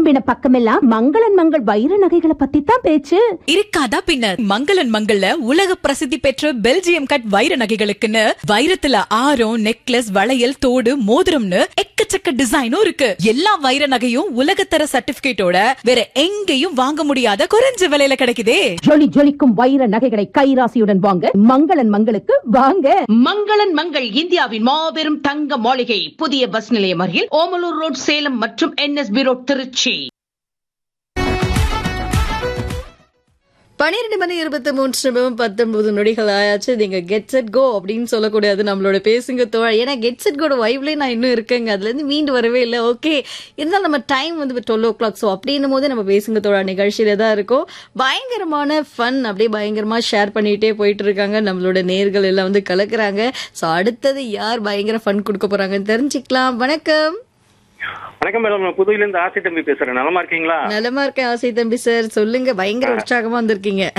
திரும்பின பக்கமெல்லாம் மங்களன் மங்கள் வைர நகைகளை பத்தி தான் பேச்சு இருக்காதா பின்ன மங்களன் மங்கள்ல உலக பிரசித்தி பெற்ற பெல்ஜியம் கட் வைர நகைகளுக்குன்னு வைரத்துல ஆரம் நெக்லஸ் வளையல் தோடு மோதிரம்னு எக்கச்சக்க டிசைனும் இருக்கு எல்லா வைர நகையும் உலகத்தர சர்டிபிகேட்டோட வேற எங்கேயும் வாங்க முடியாத குறைஞ்ச விலையில கிடைக்குதே ஜொலி ஜொலிக்கும் வைர நகைகளை கைராசியுடன் வாங்க மங்களன் மங்களுக்கு வாங்க மங்களன் மங்கள் இந்தியாவின் மாபெரும் தங்க மாளிகை புதிய பஸ் நிலையம் அருகில் ஓமலூர் ரோட் சேலம் மற்றும் என்எஸ்பி ரோட் திருச்சி பன்னிரெண்டு மணி இருபத்தி மூன்று நிமிடம் பத்தொன்பது நொடிகள் ஆயாச்சு நீங்க கெட் செட் கோ அப்படின்னு சொல்லக்கூடாது நம்மளோட பேசுங்க தோழ ஏன்னா கெட் செட் கோட வைவ்லேயே நான் இன்னும் இருக்கேங்க அதுல இருந்து மீண்டு வரவே இல்லை ஓகே இருந்தாலும் நம்ம டைம் வந்து டுவெல் ஓ கிளாக் ஸோ அப்படின்னும் போது நம்ம பேசுங்க தோழா நிகழ்ச்சியில தான் இருக்கோம் பயங்கரமான ஃபன் அப்படியே பயங்கரமா ஷேர் பண்ணிட்டே போயிட்டு இருக்காங்க நம்மளோட நேர்கள் எல்லாம் வந்து கலக்குறாங்க ஸோ அடுத்தது யார் பயங்கர ஃபன் கொடுக்க போறாங்கன்னு தெரிஞ்சுக்கலாம் வணக்கம் வணக்கம் மேடம் நான் புதுவையில இருந்து ஆசை தம்பி பேசுறேன் நலமா இருக்கீங்களா நலமா இருக்கேன் ஆசை தம்பி சார் சொல்லுங்க பயங்கர உற்சாகமா வந்திருக்கீங்க